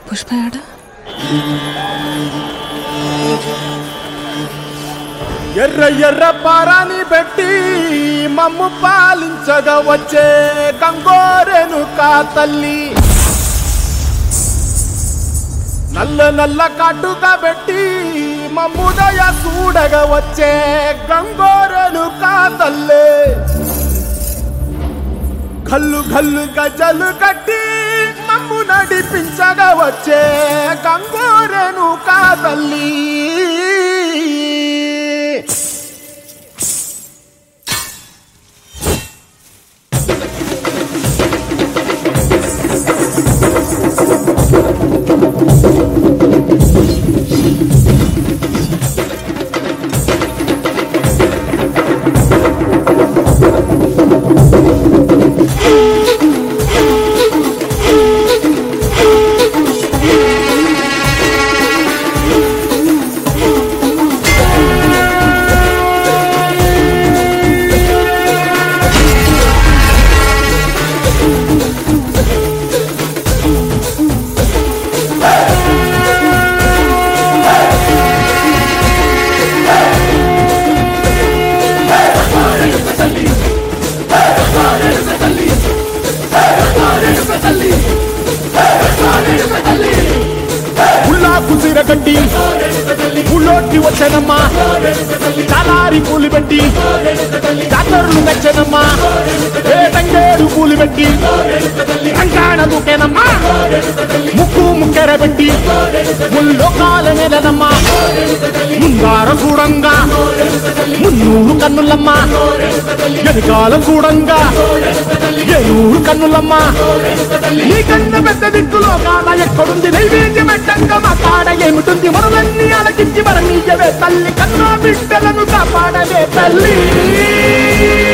పుష్ప ఏడా ఎర్ర ఎర్ర పారాని పెట్టి మమ్ము పాలించగా వచ్చే గంగోరెను కా తల్లి నల్ల నల్ల కాటుగా పెట్టి మమ్ముదయ చూడగా వచ్చే గంగోరెను కా తల్లి కల్లు కల్లు గజలు కట్టి మమ్ము నడిపించగా వచ్చే గంగోరెను కా తల్లి ఉల్లా కుసిర గడ్డి ఉల్లోకి వచ్చనమ్మా చాలారి పూలు పెట్టి డాక్టర్లు నచ్చనమ్మా ఏ తంగేడు పూలు పెట్టి రంగాణ దూకేనమ్మా ముక్కు ముక్కెర పెట్టి ముల్లోకాల నెలనమ్మా ముంగార చూడంగా మున్నూరు కన్నులమ్మా ఎనకాల చూడంగా ఏనూరు కన్నులమ్మా నీ కన్న పెద్ద దిక్కులో కాల ఎక్కడుంది నైవేద్యం ఎట్టంగా మా కాడ ఏమిటుంది మనలన్నీ అలకించి మరణీయవే తల్లి కన్నా బిడ్డలను కాపాడవే తల్లి